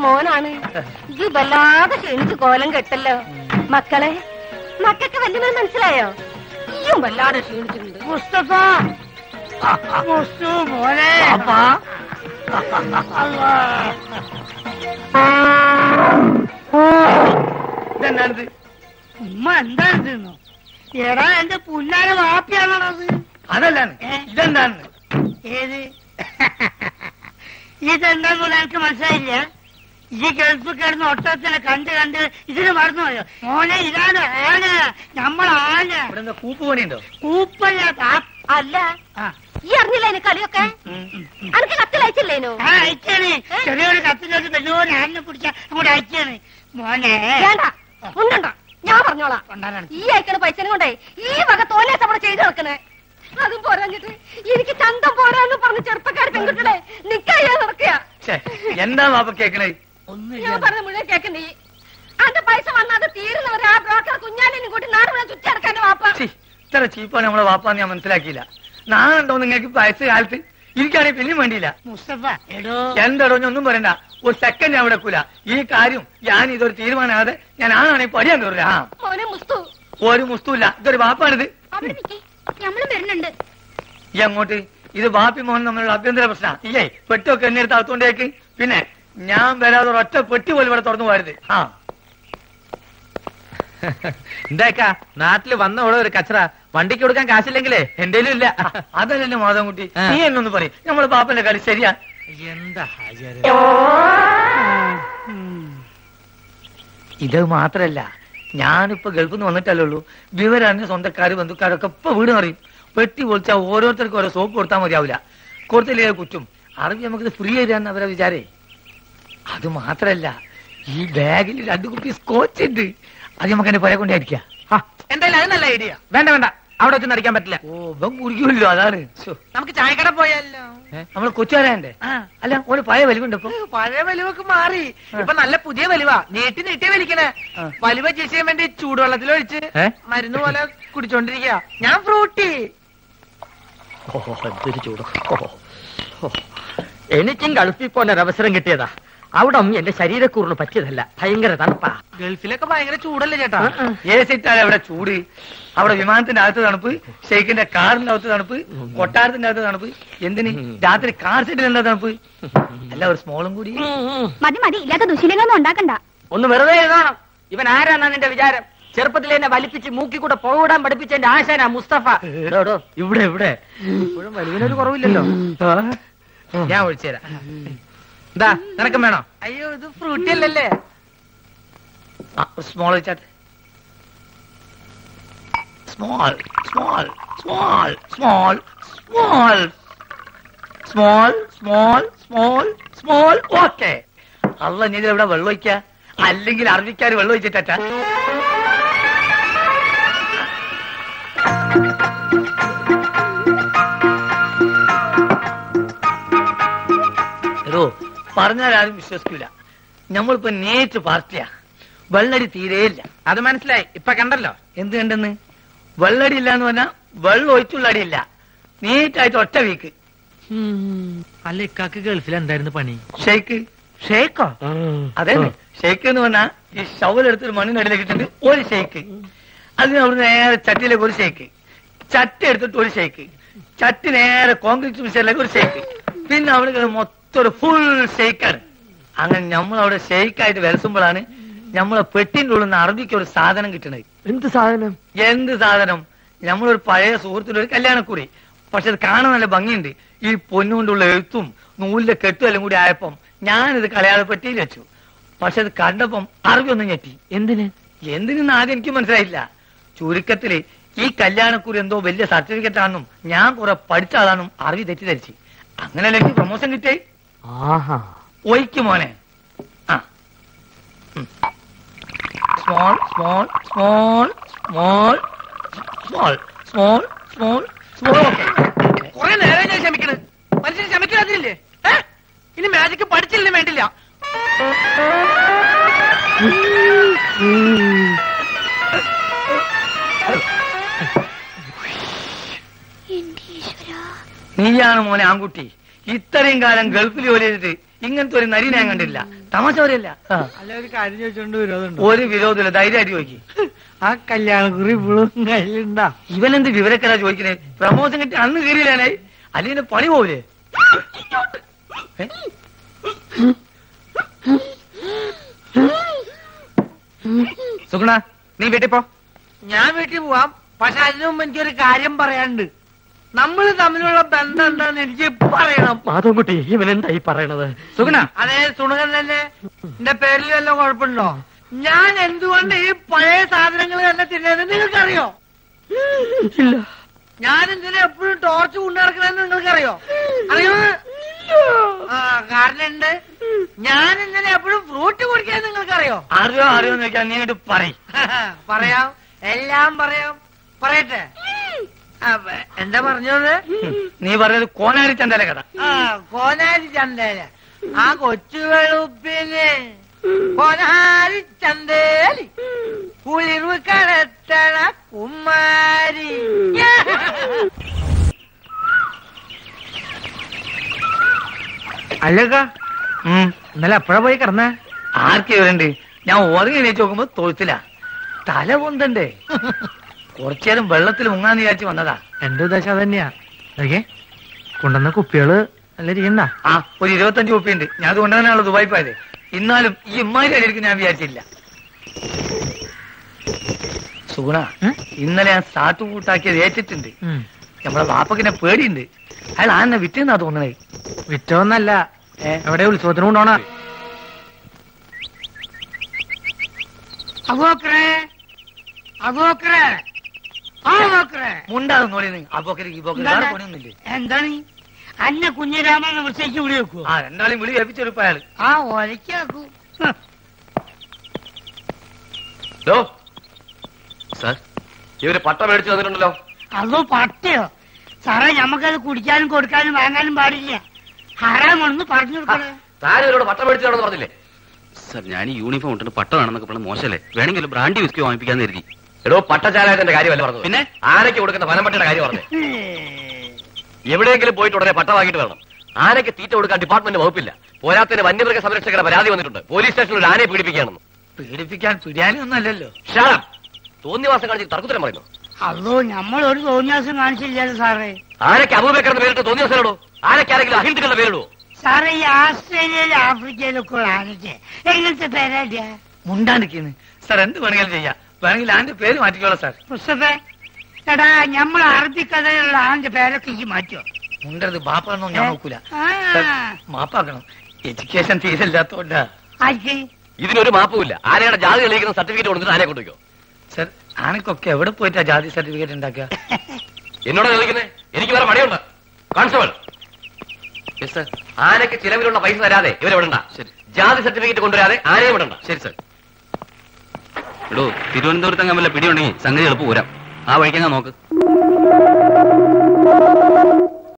മോനാണ് ഇത് വല്ലാതെ ക്ഷണിച്ച് കോലം കെട്ടല്ലോ മക്കളെ മക്കൾക്ക് വല്യമേ മനസ്സിലായോ ഈയും വല്ലാതെ ക്ഷീണിച്ചിട്ടുണ്ട് മുസ്തഫ മുസ്തു മോനെ അല്ലാ. ഇതെന്നാണിത് ഉമ്മ എന്താ ഇതെന്നോ എടാ എന്റെ പുല്ലാരെ വാപ്പിയാണത് അതല്ലാണ് ഇതെന്താണ് ഏത് ഇതെന്താന്ന് എനിക്ക് മനസ്സിലായില്ല ഈ ഗൾഫ് കിടന്ന് ഒട്ടത്തിനെ കണ്ട് കണ്ട് ഇതിന് മറന്നുപോയോ മോനെ ഇതാണ് ആന നമ്മൾ ആന ഇവിടെ എന്താ കൂപ്പ് പണിയുണ്ടോ കൂപ്പല്ല താ- അല്ല ആ. ഈ അറിഞ്ഞില്ല അതിന് കളിയൊക്കെ അനക്ക് കത്തിലയച്ചില്ലേനു ആ അയച്ചാണ് ചെറിയൊരു കത്തിലേക്ക് വലിയൊരു ആനിനെ പിടിച്ച അങ്ങോട്ട് അയച്ചാണ് മോനെ വേണ്ട ഉണ്ടണ്ട ഞാൻ പറഞ്ഞോളാം കൊണ്ടാനാണ് ഈ അയക്കണ പൈസനെ കൊണ്ടേ ഈ വക തോന്നിയാ അവിടെ ചെയ്തു വെക്കണേ അതും പോരാഞ്ഞിട്ട് എനിക്ക് ചന്തം പോരാന്ന് പറഞ്ഞ് ചെറുപ്പക്കാർ പെൺകുട്ടികളെ നിക്കായ നടക്കുക ഛേ, എന്താ വാപ്പ കേക്കണേ ഞാൻ പറഞ്ഞ മുഴുവൻ കേക്കണ്ടേ അന്റെ പൈസ വന്നാത് തീരുന്നവരെ ആ ബ്രോക്കർ കുഞ്ഞാലിനും കൂട്ടി നാട് മുഴുവൻ ചുറ്റി നടക്കാനും വാപ്പ ഛീ, ഇത്ര ചീപ്പാണ് നമ്മളെ വാപ്പാന്ന് ഞാൻ മനസ്സിലാക്കിയില്ല നാളുണ്ടോ നിങ്ങൾക്ക് വയസ്സ് കാലത്ത് എനിക്കാണെങ്കിൽ പിന്നെയും വേണ്ടിയില്ല മുസ്തഫ എടോ എന്താടോ ഞാൻ ഒന്നും പറയണ്ട ഒരു സെക്കൻഡ് ഞാൻ വിടക്കൂല ഈ കാര്യം ഞാൻ ഇതൊരു തീരുമാനമാകാതെ ഞാൻ ആണെങ്കിൽ പടിയാൻ കയറില്ല ആ മോനെ മുസ്തു ഒരു മുസ്തുല്ല ഇതൊരു വാപ്പാണിത് അവിടെ നിൽക്കേ നമ്മളും വരുന്നുണ്ട് ഈ അങ്ങോട്ട് ഇത് ബാപ്പി മോഹൻ തമ്മിലുള്ള അഭ്യന്തര പ്രശ്ന ഇല്ലേ പെട്ടൊക്കെ എന്നെ എടുത്ത് അകത്തോണ്ടേക്ക് പിന്നെ ഞാൻ വരാതെ ഒറ്റ പെട്ടി പോലും ഇവിടെ തുറന്നു പോരുത് ആ എന്താക്കാ നാട്ടില് വന്ന ഇവിടെ ഒരു കച്ചറ വണ്ടിക്ക് കൊടുക്കാൻ കാശില്ലെങ്കിലേ എന്റെ ഇല്ല അതല്ലല്ലോ മാധവൻകുട്ടി ആ. നീ എന്നൊന്ന് പറയും നമ്മളെ ബാപ്പന്റെ കളി ശരിയാ എന്താ ഹാജര് ഇത് മാത്രല്ല ഞാനിപ്പോ ഗൾഫിൽ നിന്ന് വന്നിട്ടല്ലേ ഉള്ളൂ വിവരറിഞ്ഞ സ്വന്തക്കാര് ബന്ധുക്കാരൊക്കെ ഇപ്പൊ വീട് അറിയും പെട്ടി പൊളിച്ചാൽ ഓരോരുത്തർക്കും ഓരോ സോപ്പ് കൊടുത്താൽ മതിയാവില്ല കൊടുത്തില്ലേ കുറ്റും അറിവ് നമുക്കിത് ഫ്രീ തരാന്ന് അവരെ വിചാരേ അത് മാത്രല്ല ഈ ബാഗിൽ രണ്ടു കുപ്പി സ്കോച്ച് ഉണ്ട് അത് നമുക്ക് എന്നെ പുഴ കൊണ്ടായിരിക്കാം എന്തായാലും അത് നല്ല ഐഡിയ വേണ്ട വേണ്ട അവിടെ വെച്ച് നടിക്കാൻ പറ്റില്ല ഓ ഇവൻ കുടിക്കുമല്ലോ അതാണ് ശ്ശോ. നമുക്ക് ചായക്കട പോയാലോ നമ്മള് കൊച്ചുകാരൻ്റെ അല്ല ഒരു പഴയ വലിവുണ്ട് ഇപ്പൊ പഴയ വലിവൊക്കെ മാറി ഇപ്പൊ നല്ല പുതിയ വലിവ നീട്ടി നീട്ടി വലിക്കണേ ആ. വലിവ ചെയ്യാൻ വേണ്ടി ചൂടുവെള്ളത്തിൽ ഒഴിച്ച് ഏ? മരുന്ന് പോലെ കുടിച്ചോണ്ടിരിക്കുക ഞാൻ ഫ്രൂട്ടി എന്തൊരു ചൂട് എനിക്കും ഗൾഫിൽ പോകാൻ ഒരു അവസരം കിട്ടിയതാ അവിടെ എന്റെ ശരീരക്കൂറിന് പറ്റിയതല്ല ഭയങ്കര തണുപ്പാ ഗൾഫിലൊക്കെ ഭയങ്കര ചൂടല്ലേ ചേട്ടാ ഏ സിറ്റാണ് അവിടെ ചൂട് അവിടെ വിമാനത്തിന്റെ അകത്ത് തണുപ്പ് ഷെയ്ഖിന്റെ കാറിന്റെ അകത്ത് തണുപ്പ് കൊട്ടാരത്തിന്റെ അകത്ത് തണുപ്പ് എന്തിന് രാത്രി കാർ സെറ്റിൽ എന്താ തണുപ്പ് അല്ല ഒരു സ്മോളും കൂടി മതി മതി ഇല്ലാത്ത ദുശീലങ്ങളൊന്നും ഉണ്ടാക്കണ്ട ഒന്ന് വെറുതെ എഴുതണം ഇവൻ ആരാന്നാ നിന്റെ വിചാരം ചെറുപ്പത്തിൽ എന്നെ വലിപ്പിച്ച് മൂക്കി കൂടെ പുകവിടാൻ പഠിപ്പിച്ച എന്റെ ആശാനാ മുസ്തഫ എടോ, എടോ, ഇവിടെ ഇവിടെ ഇപ്പോഴും വലിവിനൊരു കുറവില്ലല്ലോ ഞാൻ ഒഴിച്ചുതരാം എന്താ നിനക്കും വേണോ അയ്യോ ഇത് ഫ്രൂട്ടി അല്ലല്ലേ സ്മോൾ വെച്ചാട്ടെ small small small small small small small small small okay അല്ല നീ ഇത് എവിടെ വെള്ളം ഒഴിക്ക അല്ലെങ്കിൽ അറബിക്കാർ വെള്ളം ഒഴിച്ചിട്ടാ എടോ പറഞ്ഞാൽ ആരും വിശ്വസിക്കൂല നമ്മളിപ്പോ നേരിട്ട് പാർട്ടിയാ വെള്ളടി തീരെയില്ല അത് മനസ്സിലായി ഇപ്പൊ കണ്ടല്ലോ എന്ത് കണ്ടെന്ന് വെള്ളടി ഇല്ല എന്ന് പറഞ്ഞാൽ വെള്ളം ഒഴിച്ചുള്ള അടിയില്ല നീറ്റായിട്ട് ഒറ്റ വീക്ക് അല്ല ഇക്കാക്ക് ഗൾഫിൽ എന്തായിരുന്നു പണി ഷെയ്ക്ക് ഷേക്കോ അതെ ഷെയ്ക്ക് എന്ന് പറഞ്ഞാൽ ഈ ഷവലെടുത്തൊരു മണ്ണിനടിയിലേക്ക് ഇട്ടിട്ട് ഒരു ഷെയ്ക്ക് അതിന് അവിടെ നേരെ ചട്ടിയിലേക്ക് ഒരു ഷെയ്ക്ക് ചട്ടി എടുത്തിട്ട് ഒരു ഷെയ്ക്ക് ചട്ടി നേരെ കോൺക്രീറ്റ് മിക്സറിലേക്ക് ഒരു ഷെയ്ക്ക് പിന്നെ അവിടെ മൊത്തം ഒരു ഫുൾ ഷെയ്ക്കാണ് അങ്ങനെ നമ്മൾ അവിടെ ഷെയ്ക്കായിട്ട് വിലസുമ്പോഴാണ് നമ്മളെ പെട്ടിന്റെ ഉള്ളിൽ നിന്ന് അറബിക്ക് ഒരു സാധനം കിട്ടണത് എന്ത് സാധനം എന്ത് സാധനം നമ്മളൊരു പഴയ സുഹൃത്തിന്റെ ഒരു കല്യാണക്കുറി പക്ഷെ അത് കാണാൻ നല്ല ഭംഗിയുണ്ട് ഈ പൊന്നുകൊണ്ടുള്ള എഴുത്തും നൂലിന്റെ കെട്ടും എല്ലാം കൂടി ആയപ്പം ഞാനിത് കളയാതെ പെട്ടിയിൽ വെച്ചു പക്ഷെ അത് കണ്ടപ്പം അറബി ഒന്നും ഞെട്ടി എന്തിന് എന്തിനെന്ന് ആദ്യം എനിക്ക് മനസ്സിലായില്ല ചുരുക്കത്തില് ഈ കല്യാണക്കുറി എന്തോ വലിയ സർട്ടിഫിക്കറ്റ് ആണെന്നും ഞാൻ കുറെ പഠിച്ച ആളാണെന്നും അറബി തെറ്റിദ്ധരിച്ച് അങ്ങനെയല്ലേ എനിക്ക് പ്രൊമോഷൻ കിട്ടേ ആഹാ ഒയ്ക്ക് മോനെ ആ small small small small small small small small കുറെ നേരം ഞാൻ ക്ഷമിക്കണ് മനുഷ്യൻ ക്ഷമിക്കാതില്ലേ ഏ ഇനി മാജിക് പഠിച്ചില്ലേ വേണ്ടില്ല നീയാണ് മോനെ ആൺകുട്ടി ഇത്രയും കാലം ഗൾഫിൽ ജോലി ചെയ്തിട്ട് ഇങ്ങനത്തെ ഒരു നരി ഞാൻ കണ്ടില്ല തമാശ പറയല്ല ആ. അല്ല ഒരു കാര്യം ചോദിച്ചോണ്ട് വിരോധമുണ്ടോ ഒരു വിരോധമില്ല ധൈര്യമായിട്ട് ചോദിക്കും ആ കല്യാണക്കുറി ഇപ്പോഴും കയ്യിലുണ്ടാ ഇവനെന്ത് വിവരക്കരാ ചോദിക്കണേ പ്രമോഷൻ കിട്ടി അന്ന് കയറിയില്ലാനായി അല്ലെങ്കിൽ പണി പോവില്ലേ ഏ? സുഗുണ നീ വീട്ടിൽ പോ ഞാൻ വീട്ടിൽ പോവാം പക്ഷെ അതിനു മുമ്പ് എനിക്കൊരു കാര്യം പറയാനുണ്ട് നമ്മൾ തമ്മിലുള്ള ബന്ധം എന്താന്ന് എനിക്ക് പറയണം മാധവൻകുട്ടി ഇവൻ എന്തായി പറയണത് സുഗുണ അതേ സുണകൻ തന്നെ എന്റെ പേരിൽ വല്ല കുഴപ്പമുണ്ടോ ഞാൻ എന്തുകൊണ്ട് ഈ പഴയ സാധനങ്ങൾ തന്നെ തിന്നത് നിങ്ങൾക്കറിയോ ഇല്ല ഞാൻ എന്തിനാ എപ്പോഴും ടോർച്ച് കൊണ്ടു നടക്കണമെന്ന് നിങ്ങൾക്കറിയോ അറിയോ ആ കാരണം ഉണ്ട് ഞാൻ എന്തിനാ എപ്പോഴും ഫ്രൂട്ട് കുടിക്കാൻ നിങ്ങൾക്കറിയോ അറിയോ അറിയോ എന്ന് വെച്ചാൽ നീ അങ്ങോട്ട് പറയും പറയാം എല്ലാം പറയാം പറയട്ടെ അപ്പൊ എന്താ പറഞ്ഞത് നീ പറഞ്ഞത് കോനാരി ചന്തല കഥ ആ കോനാരി ചന്തേല് ആ കൊച്ചു വെളുപ്പിന് കോനാരി ചന്തേലി കുളിർവ് കടത്തണ കുമാരി അല്ലക്ക ഉം. ഇന്നലെ എപ്പോഴാ പോയി കിടന്നേ ആർക്ക് ഇവരുണ്ട് ഞാൻ ഉറങ്ങി എണീച്ച് നോക്കുമ്പോ തൊഴുത്തില്ല തല പൊന്തണ്ടേ കുറച്ചേരം വെള്ളത്തിൽ മുങ്ങാന്ന് വിചാരിച്ച് വന്നതാ എന്റെ ഉദ്ദേശം അത് തന്നെയാ നോക്കിയേ കൊണ്ടുവന്ന കുപ്പികള് നല്ല ഇരിക്കണ്ട ആ ഒരു ഇരുപത്തഞ്ച് കുപ്പിയുണ്ട് ഞാൻ അത് കൊണ്ടുവന്നാണല്ലോ ദുബായി പോയത് എന്നാലും ഈ ഇമ്മാരി അടിയിരിക്കും ഞാൻ വിചാരിച്ചില്ല സുഗുണ ഉം? ഇന്നലെ ഞാൻ സാട്ടു കൂട്ടാക്കിയത് ഏറ്റിട്ടുണ്ട് ഉം. നമ്മളെ വാപ്പക്കിനെ പേടിയുണ്ട് അയാൾ ആന്നെ വിറ്റെന്നാ തോന്നണേ വിറ്റോന്നല്ല ഏ? എവിടെ ഉത്സവത്തിന് കൊണ്ടോണ അബോക്രേ അബോക്രേ ആ അബോക്രേ മുണ്ടാതെ നോളി അപ്പോക്കరికి ഈ പോക്കര് എന്താണ്? വേറെ പണിയൊന്നുമില്ലേ എന്താണ് അന്ന കുഞ്ഞിരാമൻ വിളിച്ചേക്ക് വിളി വെക്കൂ ആ രണ്ടാളും വിളി ഏൽപ്പിച്ചെടുപ്പ അയാൾ ആ ഒലക്കാക്കൂ സാർ ഇവര് പട്ട മേടിച്ചു തന്നിട്ടുണ്ടല്ലോ അതോ പട്ടയോ സാറേ ഞമ്മക്കത് കുടിക്കാനും കൊടുക്കാനും വാങ്ങാനും പാടില്ല ഹറാമാണെന്ന് പറഞ്ഞു കൊടുക്കണേ താൻ ഇവരോട് പട്ട മേടിച്ചു തരണമെന്ന് പറഞ്ഞില്ലേ സാർ ഞാൻ ഈ യൂണിഫോം ഇട്ടിട്ട് പട്ട വേണമെന്നൊക്കെ പറഞ്ഞ മോശമല്ലേ വേണമെങ്കിൽ ഒരു ബ്രാൻഡി വിസ്കി വാങ്ങിപ്പിക്കാന്ന് കരുതി എടോ പട്ടചാരായത്തിന്റെ കാര്യമല്ല പറഞ്ഞു പിന്നെ ആനയ്ക്ക് കൊടുക്കുന്ന വനംപട്ടയുടെ കാര്യം പറഞ്ഞു എവിടെയെങ്കിലും പോയിട്ട് ഉടനെ പട്ട വാങ്ങിയിട്ട് വരണം ആനയ്ക്ക് തീറ്റ കൊടുക്കാൻ ഡിപ്പാർട്ട്മെന്റ് വകുപ്പില്ല പോരാത്തതിന് വന്യമൃഗ സംരക്ഷകരുടെ പരാതി വന്നിട്ടുണ്ട് പോലീസ് സ്റ്റേഷനിൽ ഒരു ആനയെ പീഡിപ്പിക്കുകയാണെന്ന് പീഡിപ്പിക്കാൻ പിടിയാനും ഒന്നല്ലല്ലോ ഷാളം തോന്നിവാസം കാണിച്ച് തർക്കുത്തരം പറയുന്നു അതോ നമ്മൾ ഒരു തോന്നിയാസം കാണിച്ചില്ലല്ലോ സാറേ ആനയ്ക്ക് അബൂബക്കറിന്റെ പേരിട്ട് തോന്നിവാസനോടോ ആനയ്ക്ക് ആരെങ്കിലും അഹിന്ദുക്കളുടെ പേരിടുവോ സാറേ ഈ ആസ്ട്രേലിയയിലും ആഫ്രിക്കയിലൊക്കെ ഉള്ള ആനയ്ക്ക് എങ്ങനത്തെ പേരാടിയ മുണ്ടാണ്ടിരിക്കുന്നു സാർ എന്ത് വേണമെങ്കിലും ചെയ്യാം വേണമെങ്കിൽ ആന്റെ പേര് മാറ്റിക്കോളാം സാർ മുസ്തഫേ എടാ നമ്മൾ അറബിക്കഥയിലുള്ള ആന്റെ പേരൊക്കെ ഈ മാറ്റോ മുണ്ടത് ബാപ്പാണെന്നോ ഞാൻ നോക്കൂല ആ, സാർ, മാപ്പാക്കണം എഡ്യൂക്കേഷൻ തീരില്ലാത്തോണ്ടാ ആർക്ക് ഇതിനൊരു മാപ്പുമില്ല ആനയുടെ ജാതി തെളിയിക്കുന്ന സർട്ടിഫിക്കറ്റ് കൊടുത്തിട്ട് ആനയെ കൊണ്ടുവയ്ക്കോ സാർ ആനക്കൊക്കെ എവിടെ പോയിട്ടാ ജാതി സർട്ടിഫിക്കറ്റ് ഉണ്ടാക്കുക എന്നോട് ചോദിക്കുന്നേ എനിക്ക് വേറെ പണിയുണ്ട് കോൺസ്റ്റബിൾ ആനയ്ക്ക് ചിലവിലുള്ള പൈസ തരാതെ ഇവരെ വിടണ്ട ശരി ജാതി സർട്ടിഫിക്കറ്റ് കൊണ്ടുവരാതെ ആനയെ വിടണ്ട ശരി സർ എടോ തിരുവനന്തപുരത്ത് അങ്ങനെ വല്ല പിടിയുണ്ടെങ്കിൽ സംഗതി എളുപ്പം പോരാം ആ വഴിക്കങ്ങ് നോക്ക്